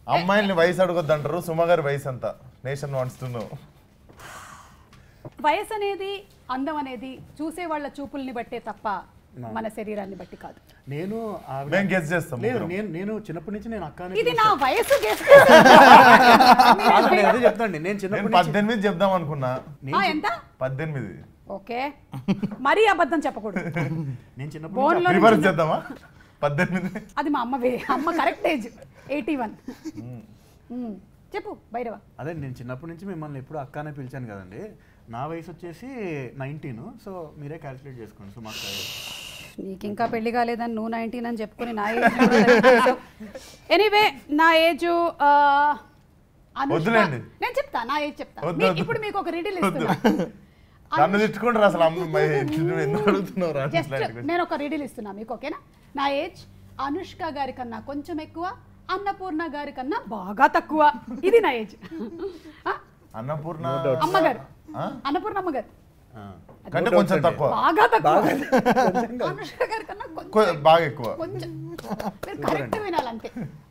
అమ్మాయిల్ని వయసు అడగొద్దంటారు సుమ గారి వయసు ఎంత నేషన్ వాంట్స్ టు నో వయసు అనేది అందం అనేది చూసే వాళ్ళ చూపుల్ని బట్టే తప్ప మన శరీరాన్ని బట్టి కాదు నేను ఆవిడ- మేము గెస్ చేస్తాం లేదు ముగ్గురం. నేను నేను చిన్నప్పటి నుంచి నేను అక్క అని ఇది నా వయసు guess కాదు, నేను అదే చెప్తాండి నేను నేను చిన్నప్పటి నుంచి పద్దెనిమిది చెప్దాం అనుకున్నా ఆ, ఎంత పద్దెనిమిది ఓకే మరీ అబద్ధం చెప్పకూడదు నేను చిన్నప్పటి బోన్ నుంచి లో రివర్స్ నుంచి చేద్దామా పద్దెనిమిది అది మా అమ్మ వే- అమ్మ కరెక్ట్ ఏజ్ ఎయిటీ వన్ చెప్పు భైరవ అదే నేను చిన్నప్పటి నుంచి మిమ్మల్ని ఎప్పుడు అక్క అనే పిలిచాను కదండి నా వయసు వచ్చేసి నైన్టీన్ సో మీరే క్యాలిక్యులేట్ చేసుకోండి సో మాకు నీకు ఇంకా పెళ్లి కాలేదని నువ్వు నైన్టీన్ అని చెప్పుకుని నా ఏజ్ ఎనీవే నా ఏజ్ వద్దులేండి. నేను చెప్తా నా ఏజ్ చెప్తా వద్దు, మీ- వద్దు. ఇప్పుడు మీకు ఒక రిడిల్ వద్దు. ఇస్తున్నా నన్ను తిట్టుకుంటారు అసలు అమ్మాయి నువ్వు ఎందుకు అడుగుతున్నావు రా జస్ట్ ఇట్లాంటి question? నేను ఒక రిడిల్ ఇస్తున్నా మీకు ఓకేనా నా ఏజ్ అనుష్క గారి కన్నా కొంచెం ఎక్కువ అన్నపూర్ణ గారి కన్నా బాగా తక్కువ ఇది నా ఏజ్ ఆ? అన్నపూర్ణ అమ్మగారు ఆ? అన్నపూర్ణ అమ్మగారు కంటే కొంచెం తక్కువ బాగా తక్కువ అనుష్క గారి కన్నా కొంచెం కొ- బాగా ఎక్కువ కొంచెం మీరు కరెక్ట్ వినాలంతే